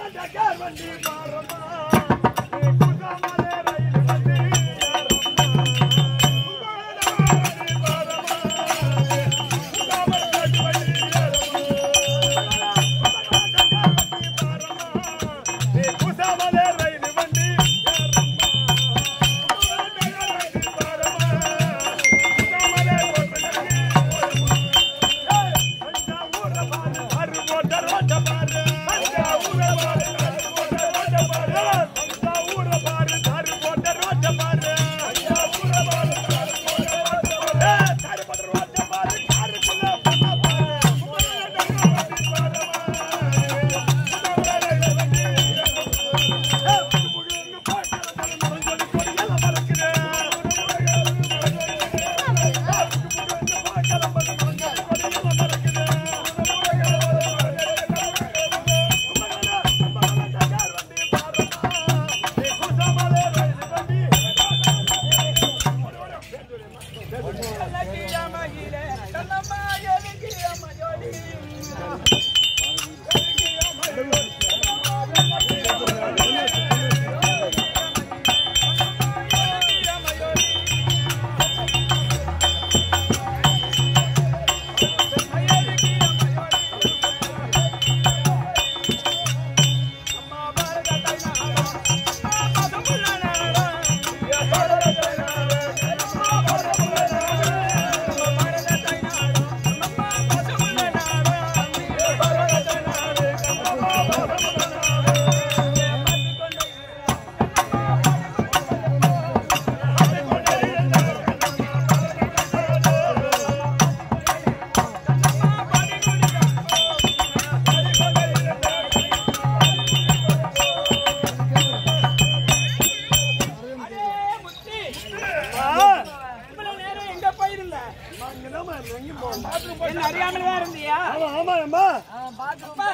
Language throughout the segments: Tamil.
அடே முத்தி இவ்வளவு நேரம் எங்க போயிருந்த என்ன அறியாமல் தான் இருந்தியா அப்பா,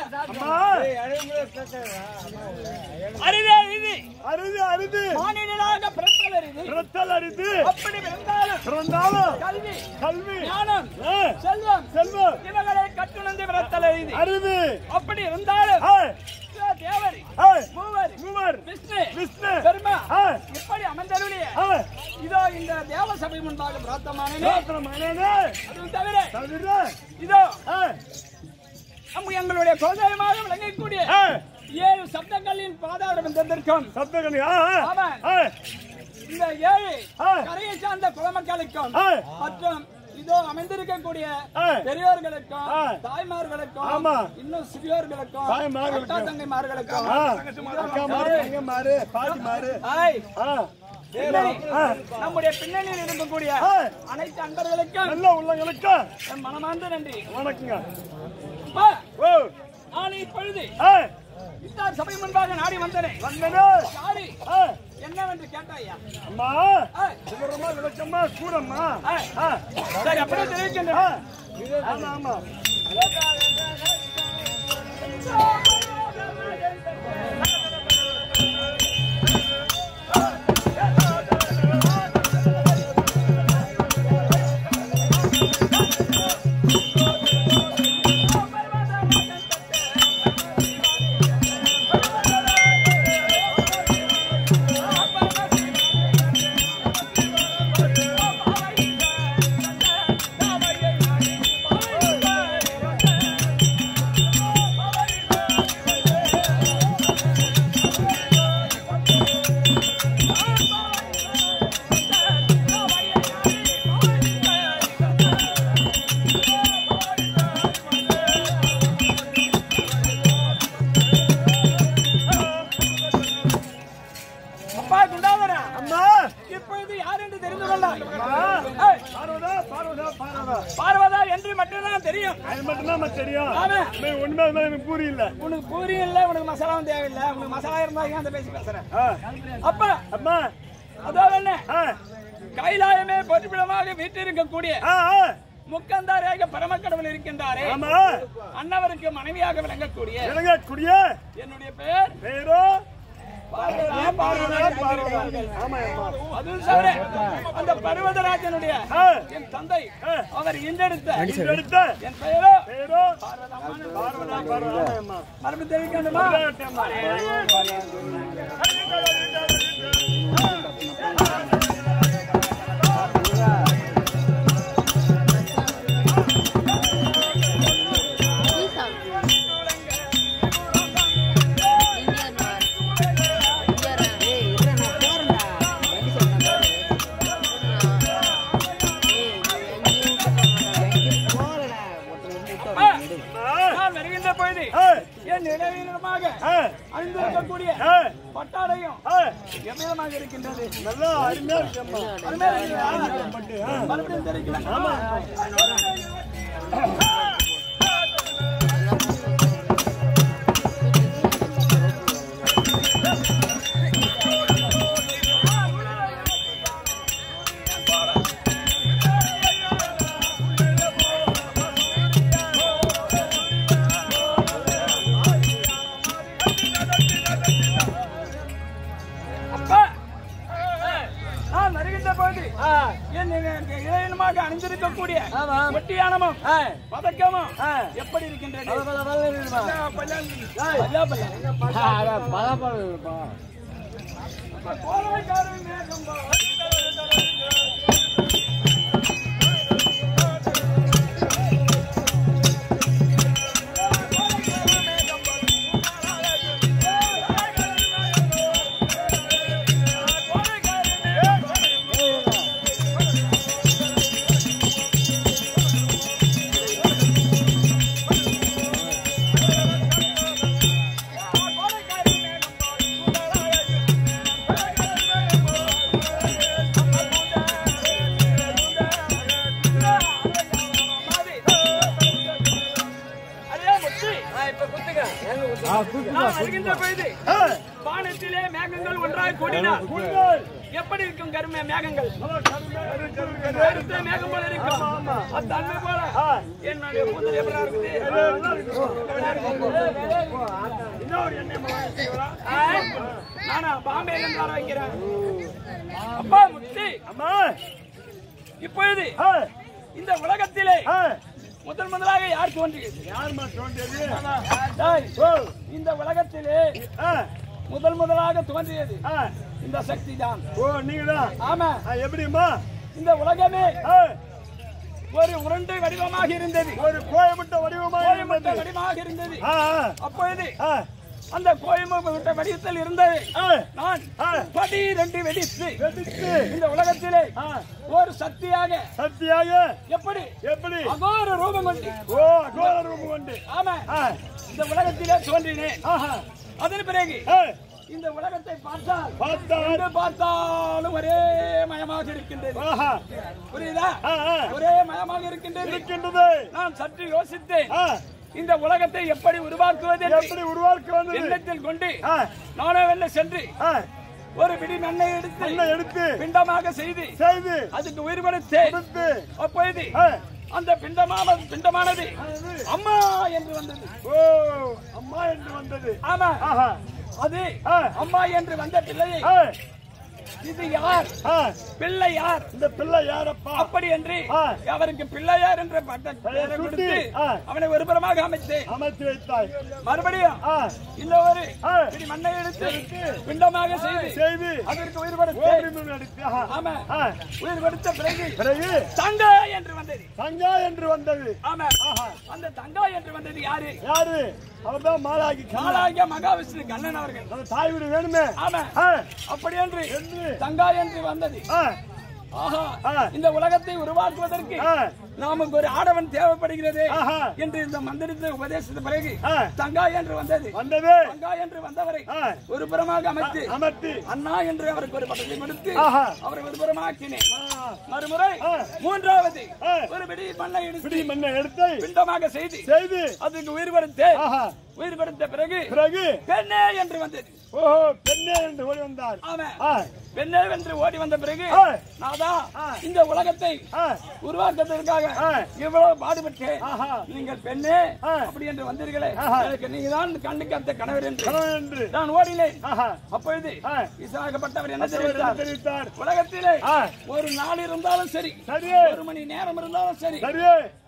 அரிதே இது அருது அருது மானிடராக பிறத்தல் அரிது ரத்தல் அரிது அப்படி பிறந்தாலும் பிறந்தாலும் கல்வி கல்வி ஞானம் ஆ, செல்வம் செல்வம் இவங்களை கட்டுணர்ந்து பிறத்தல் அரிது அருது அப்படி இருந்தாலும் ஆ, தேவரி ஆ, மூவர் மூவர் விஷ்ணு விஷ்ணு பெருமா ஆ, இப்படி அமர்ந்தருளிய ஆ, இதோ இந்த தேவ சபை முன்பாக பிரார்த்தமானே ராத்திரமானே அதுவும் தவிர தவிர இதோ ஆ, நம்ம எங்களுடைய குலதெய்வமாக விளங்கக்கூடிய ஆ, ஏழு சப்தங்களின் பாதாரம் தந்திருக்கும் சப்தகனி ஆ, ஆ, ஆமாம். ஆ, இந்த ஏழு ஆ. கரையை சார்ந்த குலமக்களுக்கும் ஆ. மற்றும் இதோ அமைந்திருக்கக்கூடிய ஆ. பெரியோர்களுக்கும் ஆ. தாய்மார்களுக்கும் ஆமா. இன்னும் சிறியோர்களுக்கும் தாய்மார்களுக்கும். அக்கா தங்கைமார்களுக்கும் ஆ, அக்கா மாறு அங்க மாறு பாட்டி மாறு ஆய், ஆ, பின்னணி. ஆ. நம்முடைய பின்னணியில் இருக்கக்கூடிய ஆ. அனைத்து அன்பர்களுக்கும் நல்ல உள்ளங்களுக்கு என் மனமார்ந்த நன்றி வணக்கங்க அப்பா, ஓ நான் இப்பொழுது ஆ, இத்தார் சபை முன்பாக நாடி வந்தனே வந்தனே யாரு ஆ, என்னவென்று கேட்டாயா அம்மா ஆ, விவரமா விளக்கமா கூடம்மா ஆ. ஆ, சரி அப்படியே ஆ, தெரிவிக்கின்றேன் ஆமா ஆமா அப்பா குண்டாதரா அம்மா இப்பொழுது யார் என்று தெரிந்து கொண்டாய் அம்மா ஏய், பார்வதா பார்வதா பார்வதா பார்வதா என்று மட்டும்தான் தெரியும் அது மட்டும் தான் தெரியும் ஆமா. உண்மை உண்மை எனக்கு புரியல உனக்கு பூரி இல்ல உனக்கு மசாலாவும் தேவையில்லை உனக்கு மசாலா இருந்தா ஏன் அந்த பேசி பேசுறேன் ஆ, அப்ப அம்மா அதோ என்ன ஆ, கைலாயமே போற்றுப்பிடமாக வீட்டிருக்கக்கூடிய ஆ, ஆ, முக்கந்தாரேக பரமக்கடவுள் இருக்கின்றாரே ஆமா அன்னவருக்கு மனைவியாக விளங்கக்கூடிய விளங்கக்கூடிய என்னுடைய பெயர் பேரோ பார்வதா, பார்வதா, பார்வதா. ஆமா, அம்மா. அதுவும் தவிர அந்த பர்வதராஜனுடைய ஆ, என் தந்தை ஆ. அவர் இன்றெடுத்த இது எடுத்த என் பெயரோ பேரோ பார்வதா, பார்வதா. ஆமா, அம்மா. மரபு தெரிவிக்கணுமா விளையாட்டு அம்மா. ஆ, நான் வருகின்ற பொழுது ஆ, என் நிலவீனமாக ஆ, அணிந்திருக்கக்கூடிய ஆ, பட்டாடையும் ஆ. எவ்விதமாக இருக்கின்றது நல்லா அருமையா இருக்கு அம்மா. அருமையா இருக்கிறதா? பட்டு, ஆ. மறுபடியும் தெரிவிக்கிறேன் ஆமா. அப்பா நான் வருகின்ற பொழுது என் இளையனமாக அணிந்திருக்கக்கூடிய வெட்டியானமும் பதக்கமும் எப்படி இருக்கின்றது பல்லா, பல்லா. கோலக்காரன் மேகம் போல். அதே முத்து. நான் வருகின்ற பொழுது ஆ, வானத்திலே மேகங்கள் ஒன்றாக கூடினால் கூடுதல். எப்படி இருக்கும் கருமை மேகங்கள் நல்லா கருமையா இருக்கு, கருமையா இருக்கு. கருத்த மேகம் போல இருக்கும் அந்த அன்னை போல ஆ. என்னுடைய கூந்தல் எப்படி இருக்குது நல்லா இருக்கு. இன்னொரு எண்ணெய் வாங்கிக்கிறா? ஆ? நானா பாம்பே வர வைக்கிறேன் அப்பா முத்து அம்மா இப்பொழுது ஆ, இந்த உலகத்திலே ஆ. முதல் முதலாக யார் தோன்றியது யாரும்மா தோண்டியது? டேய், ஓ, இந்த உலகத்திலே ஆ, முதல் முதலாக தோன்றியது ஆ. இந்த சக்தி தான் ஓ, நீங்கதான். ஆமா ஆ, எப்படிம்மா? இந்த உலகமே ஆ, ஒரு உருண்டை வடிவமாக இருந்தது ஒரு கோயம்புட்ட வடிவமா கோயம்புத்த இருந்தது. வடிவமாக இருந்தது ஆ, ஆ, அப்பொழுது ஆ, அந்த கோயம்புத்த வடிவத்தில் இருந்தது ஆ, நான் ஆ. படி ரெண்டு வெடித்து வெடித்து. இந்த உலகத்திலே ஆ, ஒரு சக்தியாக சக்தியாக எப்படி எப்படி அகோர ரூபம் கொண்டு ஓ கோல ரூபம் கொண்டு ஆமா ஆ, இந்த உலகத்திலே தோன்றினேன் ஆஹா, அதன் பிறகு ஆ, இந்த உலகத்தை பார்த்தால் பார்த்தால் எங்கு பார்த்தாலும் ஒரே மயமாக இருக்கின்றது ஆஹா, புரியுதா ஆ, ஆ, ஒரே மயமாக இருக்கின்றது இருக்கின்றது நான் சற்று யோசித்தேன் ஆ, இந்த உலகத்தை எப்படி உருவாக்குவது என்று எப்படி உருவாக்கி வந்தது எண்ணத்தில் கொண்டு ஆ, நானே வெளில சென்று ஆ, ஒரு பிடி மண்ணை எடுத்து என்ன எடுத்து பிண்டமாக செய்து செய்து அதுக்கு உயிர் கொடுத்தேன் கொடுத்து அப்பொழுது ஆ, அந்த பிண்டமான பிண்டமானது அம்மா என்று வந்தது ஓ அம்மா என்று வந்தது ஆமா ஆஹா அது ஆ. அம்மா என்று வந்த பிள்ளையை ஆ, இது யார் ஆ, பிள்ளை யார் இந்த பிள்ளை யாரப்பா அப்படி என்று ஆ. அவருக்கு பிள்ளையார் என்ற பட்ட பெயரை சுட்டி. கொடுத்து ஆ. அவனை ஒருபுறமாக அமைத்தேன் அமைத்து வைத்தாய் மறுபடியும் ஆ, இந்த ஒரு ஆ. பிடி மண்ணை எடுத்து பிண்டமாக செய்து செய்து அதற்கு உயிர் கொடுத்தேன் ஓடி மீன் எடுத்து ஆஹா. ஆமா ஆ, உயிர் கொடுத்த பிறகு பிறகு தங்கா என்று வந்தது தங்கா என்று வந்தது ஆமா ஆஹா. அந்த தங்கா என்று வந்தது யாரு யாரு அவர்தான் மாலாகி கண்ணா காலாகிய மகாவிஷ்ணு கண்ணன் அவர்கள் அந்த தாய் வீடு வேணுமே ஆமா ஆ, அப்படி என்று என்று தங்கா என்று வந்தது ஆ, ஆஹா ஆ. இந்த உலகத்தை உருவாக்குவதற்கு ஆ, நமக்கு ஒரு ஆடவன் தேவைப்படுகிறது ஆஹா. என்று இந்த மந்திரத்தை உபதேசித்த பிறகு ஆ. தங்கா என்று வந்தது வந்தது தங்கா என்று வந்தவரை ஆ, ஒரு புறமாக அமைத்து அமர்த்தி அண்ணா என்று அவருக்கு ஒரு பட்டத்தை கொடுத்து ஆஹா. அவரை ஒரு புறமாக்கினேன் ஆ, மறுமுறை ஆ. மூன்றாவது ஆ. ஒரு பிடி மண்ணை பிடி எடுத்து மண்ணை எடுத்து பிண்டமாக செய்து செய்து அதுக்கு உயிர் கொடுத்து ஆஹா உயிர் கொடுத்த பிறகு பிறகு பெண்ணே என்று வந்தது ஓஹோ பெண்ணே என்று ஓடி வந்தார் ஆமா ஆ, பெண்ணே என்று ஓடி வந்த பிறகு ஆ. நாதா ஆ. இந்த உலகத்தை ஆ, உருவாக்கத்திற்காக ஆ. இவ்வளவு பாடுபட்டு ஆஹா. நீங்கள் பெண்ணே ஆ. அப்படி என்று வந்தீர்களே ஆஹா. எனக்கு நீங்க தான் கண்ணுக்கு அந்த கணவர் என்று கணவன் என்று நான் ஓடினேன் ஆஹா அப்பொழுது ஆ. விசாகப்பட்டவர் என்ன அவர் என்ன தெரிவித்தார் தெரிவித்தார் உலகத்திலே ஆ. ஒரு நாள் இருந்தாலும் சரி சரி ஒரு மணி நேரம் இருந்தாலும் சரி சரி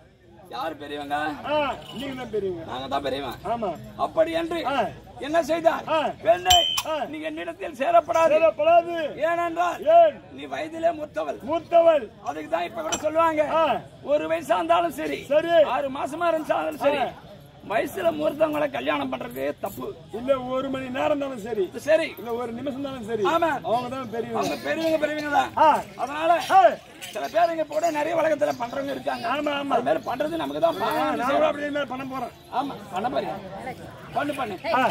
யார் பெரியவங்க ஆ நீங்க தான் பெரியவங்க நாங்க தான் பெரியவன் ஆமா அப்படி என்று ஆ. என்ன செய்தார் ஆ. பெண்ணே ஆ. நீ என்னிடத்தில் சேரப்படாது சேரப்படாது ஏனென்றால் ஏன் நீ வயதிலே மூத்தவள் மூத்தவள் அதுக்கு தான் இப்ப கூட சொல்லுவாங்க ஆ. ஒரு வயசா இருந்தாலும் சரி சரி ஆறு மாசமா இருந்தாலும் சரி வயசுல மூர்த்தவங்களை கல்யாணம் பண்றது தப்பு இல்ல ஒரு மணி நேரம் தானே சரி சரி இல்ல ஒரு நிமிஷம் தானே சரி ஆமா அவங்க தான் பெரியவங்க அவங்க பெரியவங்க பெரியவங்க தான் ஆ அதனால ஆ. சில பேர் இங்க கூட நிறைய உலகத்துல பண்றவங்க இருக்காங்க ஆமா ஆமா அது மாதிரி பண்றது நமக்கு தான் ஆ, பாவம். நான் கூட அப்படியே மாதிரி பண்ண போறேன் ஆமா பண்ண பாரு பண்ணு பண்ணு ஆ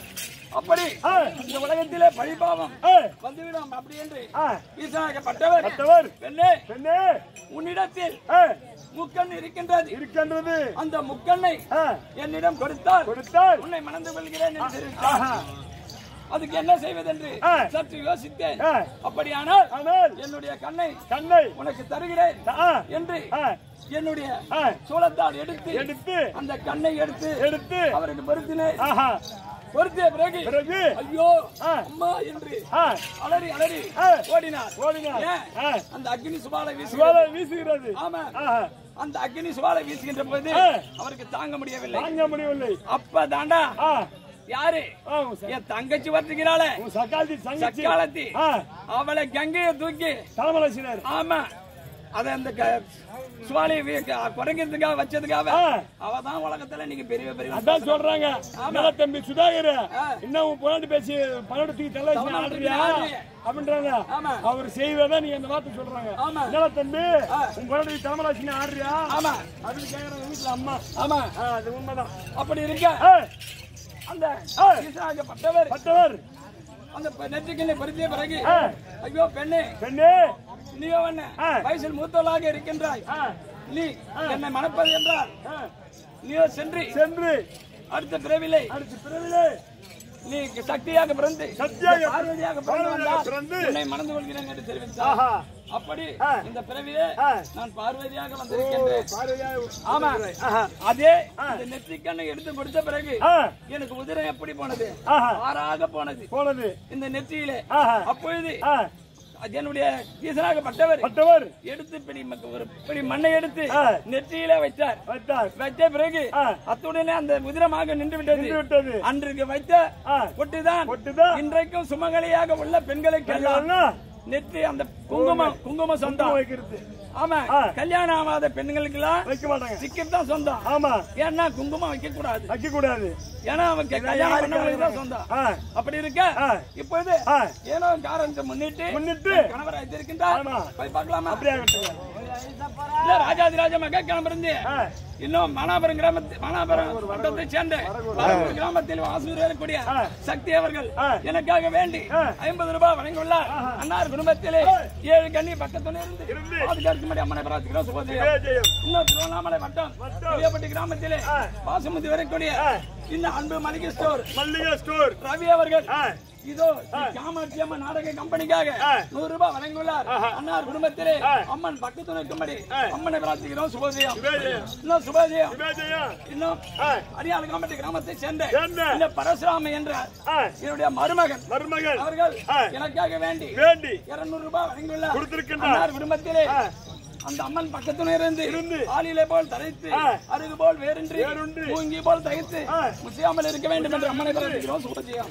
அப்படி ஆ. இந்த உலகத்திலே பழிபாவம் ஆ வந்துவிடும் அப்படி என்று ஆ ஈசனாகப்பட்டவர் மற்றவர் பெண்ணே பெண்ணே உன்னிடத்தில் ஆ முக்கண் இருக்கின்றது இருக்கின்றது அந்த முக்கண்ணை ஆ என்னிடம் கொடுத்தால் கொடுத்தார் உன்னை மணந்து கொள்கிறேன் என்று தெரிவித்தார் ஆஹா அதுக்கு என்ன செய்வதென்று ஆ. சற்று யோசித்தேன் ஆ. அப்படியானால் ஆனால் என்னுடைய கண்ணை கண்ணை உனக்கு தருகிறேன் ஆ என்று ஆ என்னுடைய ஆ சோளத்தால் எடுத்து எடுத்து அந்த கண்ணை எடுத்து எடுத்து அவருக்கு பொருத்தினேன் ஆஹா பொருத்திய பிறகு பிறகு ஐயோ ஆ. அம்மா என்று ஆ அலறி அலறி ஆ. ஓடினார் ஓடினார் ஏன்? ஆ அந்த அக்னி சுபாலை வீசுகிறது சுவாலை வீசுகிறது ஆமா ஆஹா அந்த அக்னி சுபாலை வீசுகின்ற போது ஆ. அவருக்கு தாங்க முடியவில்லை தாங்க முடியவில்லை அப்ப தாண்டா ஆ யாரு ஆ உன் ச- என் தங்கச்சி வருத்துகிறாளே உன் சக்காத்தி சங்கச்சி சக்காலத்தி ஆ அவளை கங்கையை தூக்கி தலைமலசினர் ஆமா அத அந்த க- சுவாலி குறைக்கிறதுக்காக வச்சதுக்காக ஆ. அவ தான் உலகத்துல நீங்க பெரிய பெரிய அதான் சொல்றாங்க நல்ல தம்பி சுதாகர் ஆ. இன்னும் உன் பொண்ணாட்டி பேசி பன்னெண்டு தூக்கி தலைவச்சு தவணை ஆடுறியா ஆடுறியா? அப்படின்றாங்க ஆமா. அவர் செய்வதான் நீங்க அந்த வார்த்தை சொல்றாங்க ஆமா. நல்ல தம்பி ஆ. உன் பொண்ணாட்டி தலைமலாட்சி ஆடுறியா ஆமா அப்படின்னு கேக்குறாங்க வீட்டுல அம்மா ஆமா ஆ, அது உண்மைதான் அப்படி இருக்க ஆ, அந்த ஆ. ஈசாகப்பட்டவர் பட்டவர் அந்த பெ- நெற்றிக்கண்ணை பருத்திய பிறகு ஆ. ஐயோ பெண்ணே பெண்ணே நீயோ என்ன ஆ. வயசில் மூத்தவளாக இருக்கின்றாய் ஆ, நீ என்னை மணப்பது என்றால் ஆ, நீயோ சென்று சென்று அடுத்த பிறவிலை அடுத்து பிறவிலே நீ சக்தியாக பிறந்து சக்தியாக பார்வதியாக பிறந்து பார்வதியாக வந்தால் பிறந்து உன்னை மணந்து கொள்கிறேன் என்று தெரிவித்தார் ஆஹா அப்படி ஆ. இந்த பிறவிலே ஆ. நான் பார்வதியாக வந்திருக்கின்றேன் பார்வையாக ஆமா ஆஹா அதே இந்த நெற்றிக்கண்ணை எடுத்து கொடுத்த பிறகு ஆ, எனக்கு உதிரம் எப்படி போனது ஆஹா ஆறாக போனது போனது இந்த நெற்றியிலே ஆஹா அப்பொழுது ஆ, அது என்னுடைய ஈசனாகப்பட்டவர் பட்டவர் எடுத்து பிடி மக்க- ஒரு பிடி மண்ணை எடுத்து ஆ. நெற்றியிலே வைத்தார் வைத்தார் வைத்த பிறகு ஆ. அத்துடனே அந்த உதிரமாக நின்று விட்டது நின்று விட்டது அன்றைக்கு வைத்த ஆ, பொட்டுதான் பொட்டுதான் இன்றைக்கும் சுமங்கலியாக உள்ள பெண்களுக்கெல்லாம் எல்லாம் நெற்றி அந்த குங்குமம் குங்குமம் சொந்தம் வைக்கிறது ஆமா ஆ. கல்யாணம் ஆகாத பெண்களுக்கெல்லாம் வைக்க மாட்டாங்க சிக்கர் தான் சொந்தம் ஆமா ஏன்னா குங்குமம் வைக்க கூடாது வைக்க கூடாது ஏன்னா அவன் கே- கல்யாணம் பண்ணவங்களுக்கு தான் சொந்தம் ஆ, அப்படி இருக்க ஆ. இப்பொழுது ஆ. ஏனோ காரணத்தை முன்னிட்டு முன்னிட்டு கணவர் வைத்திருக்கின்றார் ஆமா. போய் பார்க்கலாமா அப்படியே ஆகட்டும். இல்ல ராஜாதிராஜ மக கிளம்பிருந்து ஆ, இன்னும் மணாபுரம் கிராமத்தில் மணாபுரம் வட்டத்தை சேர்ந்த வரகூர் கிராமத்தில் வாசூரியக்கூடிய ஆ. சக்தி அவர்கள் ஆ. எனக்காக வேண்டி ஆ. ஐம்பது ரூபாய் வழங்கியுள்ளார் அன்னார் குடும்பத்திலே ஏழு கண்ணி பக்கத்துணை இருந்து இருந்து. பாதுகாக்கும்படி அம்மனை பிரார்த்திக்கிறோம் சுபோதயம் ஜெய ஜெயம். இன்னும் திருவண்ணாமலை வட்டம் பெரியப்பட்டி கிராமத்திலே ஆ. வாசுமதி வரக்கூடிய ஆ. இந்த அன்பு மளிகை ஸ்டோர் மல்லிகை ஸ்டோர் ரவி அவர்கள் ஆ, இதோ ஸ்ரீ காமாட்சி அம்மன் நாடக கம்பெனிக்காக ஆ. நூறு ரூபாய் வழங்கியுள்ளார் ஆஹா. அன்னார் குடும்பத்திலே ஆ. அம்மன் பக்கத்து நிற்கும்படி ஆ. அம்மனை பிரார்த்திக்கிறோம் சுபோதயம் ஜெய ஜெயம். இன்னும் சுபோதயம் ஜெய ஜெயம். இன்னும் ஆ, அடியாள காமட்டி கிராமத்தை சேர்ந்த சேர்ந்த. இந்த பரசுராம என்ற ஆ, என்னுடைய மருமகன் மருமகள் அவர்கள் ஆ. எனக்காக வேண்டி வேண்டி இருநூறு ரூபாய் வழங்கியுள்ளார் கொடுத்திருக்கின்றார். அன்னார் குடும்பத்திலே ஆ. அந்த அம்மன் பக்கத்துல இருந்து இருந்து. ஆளிலே போல் தரைத்து ஆ. அருகு போல் வேறின்றி வேறின்றி. பூங்கி போல் தகைத்து ஆ. முசியாமல் இருக்க வேண்டும் என்று அம்மனை பிரார்த்திக்கிறோம் சுபஜியம்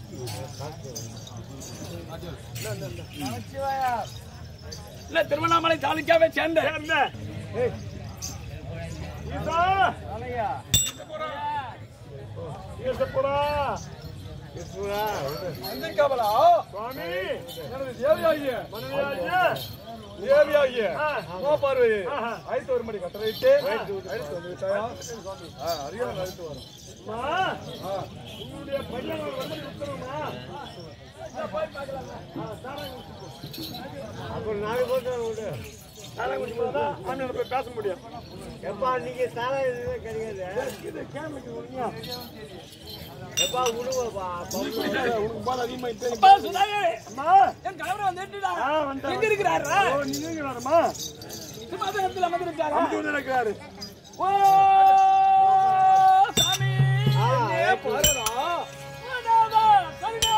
இல்ல திருவண்ணாமலை தாலுக்காவை சேர்ந்த சேர்ந்த. ஏய். ஈசா. ஈசப்புரா. சுவாமி. மனைவியாகிய. தேவியாகிய ஆ, உமாபார்வதி ஆஹா. ஐந்து ஒரு மணி கட்டளையிட்டு அழைத்து வந்து விட்டாயா? ஆ, அரியவன் அழைத்து வரும் அம்மா, உன்னுடைய பையன் ஒரு வண்டி வித்துருமா? அப்புறம் நாலு போட்டு விடு தானே குடிச்சு போதா? அண்ணனை போய் பேச முடியும் எப்பா நீங்க தலை இதுவே கிடைக்காது இது கேளுங்க உண்மையா எப்பா விடுவாப்பா அப்பா சுதாகர் அம்மா என் கணவர் வந்துட்டுடா ஆ வந்துட்டான் எங்க இருக்கிறாரா ஓ நீங்கிறாருமா சிம்மாசனத்தில் அமர்ந்திருக்காரா அமுது இருக்கிறாரு ஓ சாமி என்னே பாருடா அனாதா, கருணா.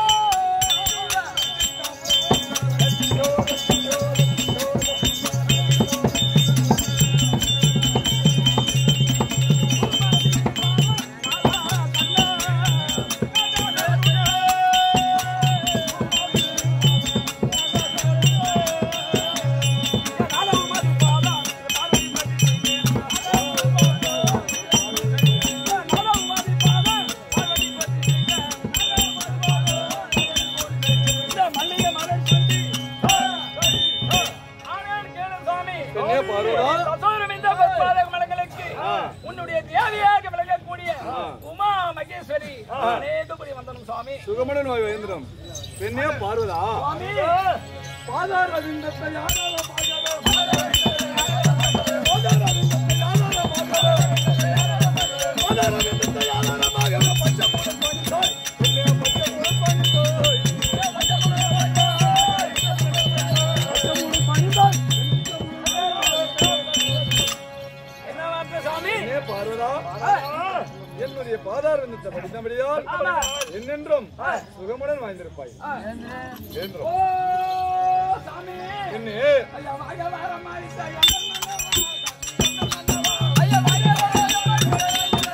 என்னே பாருடா உன்னுடைய தேவியாக விளங்கக்கூடிய உமா மகேஸ்வரி அநேகபடி வந்தனும் சுவாமி சுகமன நோய் வேந்திரம் பெண்ணே பார்வதா சுவாமி பாதார விந்தத்தை யாரால என்ன வார்த்தை சாமி என்னே பார்வதா என்னுடைய பாதார விந்தத்தை படித்தபடியால் ஆமா. என்னென்றும் சுகமுடன் வாழ்ந்திருப்பாய் என்றும் ஓ சாமி என்னே ஐயா வாங்க வர மாதிரி ஐயா ஐயா வாங்க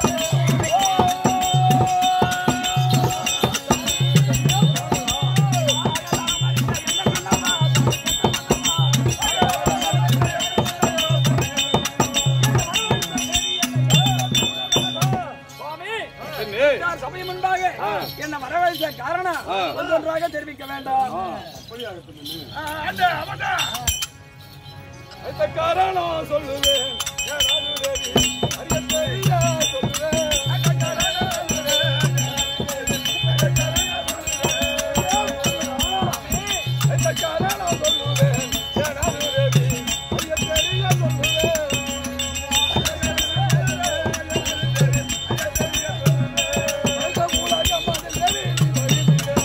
சுவாமி என்னே நான் சபை முன்பாக என்ன வரவழைத்த காரணம் ஆ. ஒன்றொன்றாக தெரிவிக்க வேண்டாம் ஆ, அந்த, அவன்டா. அந்த காரணம் சொல்லுவேன் யாராவது தேவி, அறியத்தையா சொல்லுவேன் அந்த காரணம் சொல்லுவேன் யாராவது தேவி, அறியத்தையா சொல்லுவேன் அந்த உலகம் அது தேவி, நீ வருகிறேன்.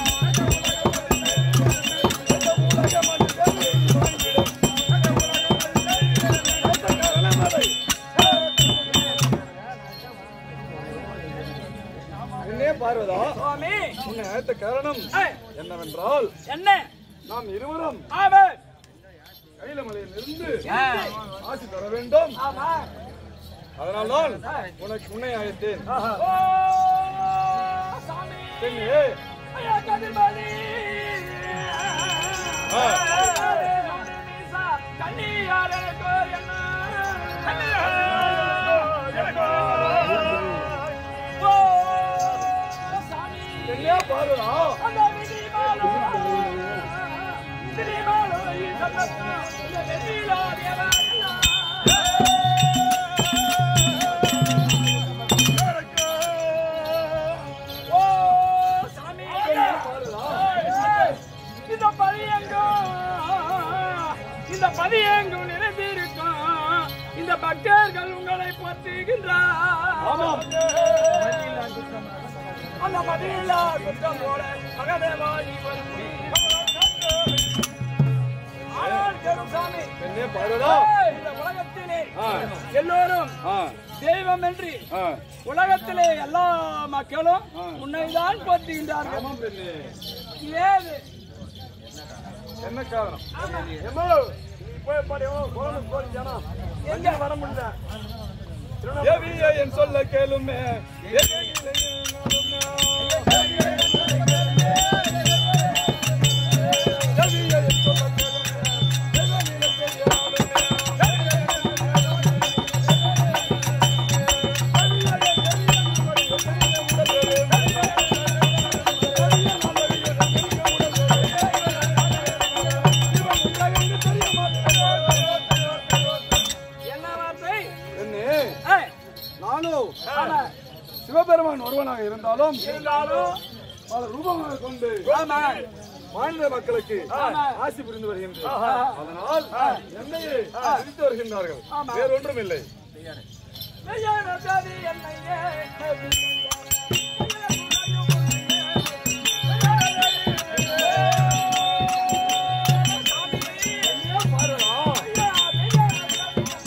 அந்த உலகம் அது தேவி, நீ வருகிறேன். அந்த காரணம் அதை என்னே பார்வதா சுவாமி உன்னை அழைத்த காரணம் ஏய், என்னவென்றால் என்ன நாம் இருவரும் ஆவர் கைலமலையில் இருந்து ஆ. ஆசி தர வேண்டும் ஆமா அதனால்தான் உனக்கு உன்னை அழைத்தேன் ஓ சாமி பெண்ணே ஐயா கதிர்மணி ஆ. கண்ணியார் எனக்கு என்ன ஓ சாமி பெண்ணே பார்வதா அந்த விதிமாலோ விதிமாலோ ஈசனத்தா இந்த வெண்ணிலா தேவா ஓ சாமி இந்த பதியங்கும் இந்த பதியங்கும் நிறைந்திருக்கும் இந்த பக்தர்கள் உங்களை போற்றுகின்றார் அந்த பதிலா குற்றம் போல மகதேவாய் வருந்தி. ஆனால் கருசாமி பெண்ணே பார்வதா இந்த உலகத்திலே ஆ. எல்லோரும் ஆ தெய்வம் என்று ஆ உலகத்திலே எல்லா மக்களும் உன்னைதான் போற்றுகின்றார்கள் ஆமாம் பெண்ணே ஏது என்ன காரணம் எம்மோ, நீ போய் பாரு, எவ்வளவு கோலம் கோலி ஜனம். எங்க வர முடியல தேவியே என் சொல்ல கேளுமே தேவியே என் சொல்ல என்ன வார்த்தை பெண்ணே ஏய், நானும் ஆமா. சிவபெருமான் ஒருவனாக இருந்தாலும் இருந்தாலும் பல ரூபமாக கொண்டு ஆமா மாநில மக்களுக்கு ஆமா. ஆசி புரிந்து வருகின்றேன் அதனால் என்னையே பிரித்து வருகின்றார்கள் ஆமா. வேறொன்றும் இல்லை மெய்யான சாதி என்னையே பாருடா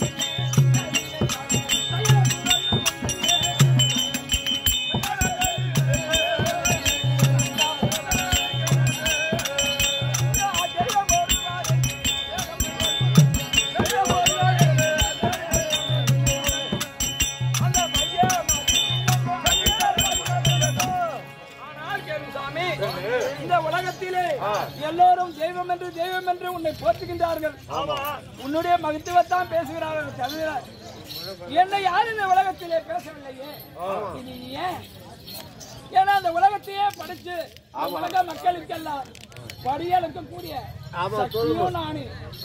இந்த உலகத்திலே எல்லோரும் தெய்வம் என்று தெய்வம் என்று உன்னை போற்றுகின்றார்கள் உன்னுடைய மகத்துவத்தான் பேசுகிறார்கள் தவிர என்னை யாரும் இந்த உலகத்திலே பேசவில்லையே இது ஏன் ஏன்னா அந்த உலகத்தையே படிச்சு இந்த உலக மக்களுக்கெல்லாம் படியலுக்கு கூடிய சக்தியும் நானே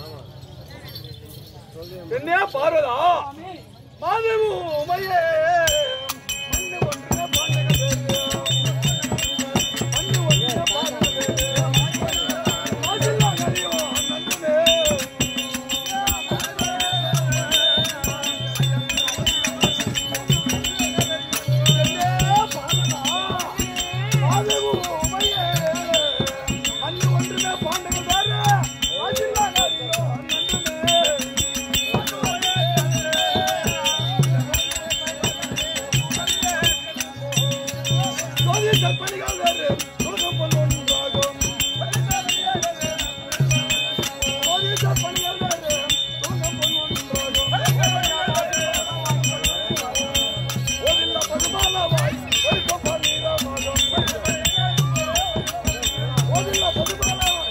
பெண்ணே பார்வதா சாமி, மாதவு உமையே மண்ணு ஒன்றுல பாண்டக பேரு. மண்ணு ஒன்றுல பாண்டக பேரு. மாசில்லா கலியோ நன்னுமே. பெண்ணே பார்வதா, மாதவு உமையே, மண்ணு ஒன்றுல பாண்டக பேரு. மாசில்லா கலியோ நன்னுமே. சோதிய கற்பனைகள் வேறு, உலகம் பொன்னொன்றாகும். சோதிய கற்பனைகள் வேறு, உலகம் பொன்னொன்றாகும். ஓதில்ல பதுமாலாவாய், ஒலிக்க பன்னீரமாகும். ஓதில்ல பதுமாலாவாய்.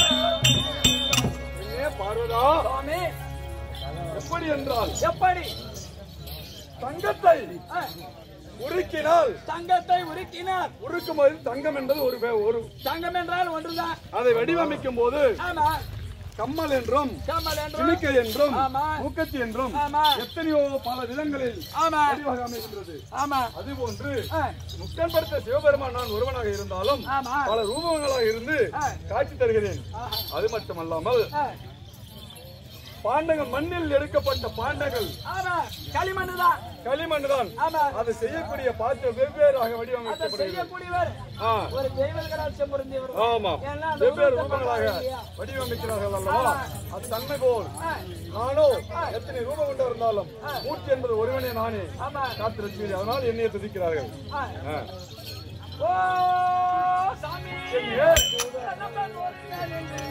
ஏ பார்வதா சாமி, எப்படி என்றால் எப்படி தங்கத்தை ஆ, உருக்கினால் தங்கத்தை உருக்கினார் உருக்கும்போது தங்கம் என்பது ஒரு வே- ஒரு தங்கம் என்றால் ஒன்றுதான் அதை வடிவமைக்கும் போது ஆமா கம்மல் என்றும் கமல் என்று சிமிக்கை என்றும் ஆமா. மூக்கத்தி என்றும் ஆமா. எத்தனையோ பல விதங்களில் ஆமா வடிவாக அமைகின்றது ஆமா அதுபோன்று ஆ, முக்கன் படுத்த சிவபெருமான் நான் ஒருவனாக இருந்தாலும் ஆமா பல ரூபங்களாக இருந்து ஆ. காட்சி தருகிறேன் ஆஹா. அது மட்டுமல்லாமல் ஆ, பாண்டங்கள் மண்ணில் எடுக்கப்பட்ட பாண்டங்கள் ஆமா களிமண் தான் களிமண் தான் ஆமா அது செய்யக்கூடிய பாத்திரம் வெவ்வேறாக அதை வடிவமைக்கப்படுகிறது செய்யக்கூடியவர் ஆ, ஒரு தெய்வ கடாட்சம் பொருந்தியவர் ஆமா ஏன்னா அந்த வெவ்வேறு உருவத்தை ரூபங்களாக பார்க்கறது இல்லையா? வடிவமைக்கிறார்கள் அல்லவா அது தன்மை போல் ஆ, நானோ எத்தனை ரூபம் கொண்டு இருந்தாலும் மூர்த்தி என்பது ஒருவனே நானே ஆமா காத்து ரசிக்கிறேன் அதனால் என்னையை துதிக்கிறார்கள் ஆ. ஆ. ஓ சாமி ஏ, நம்ம நோக்கினால் என்று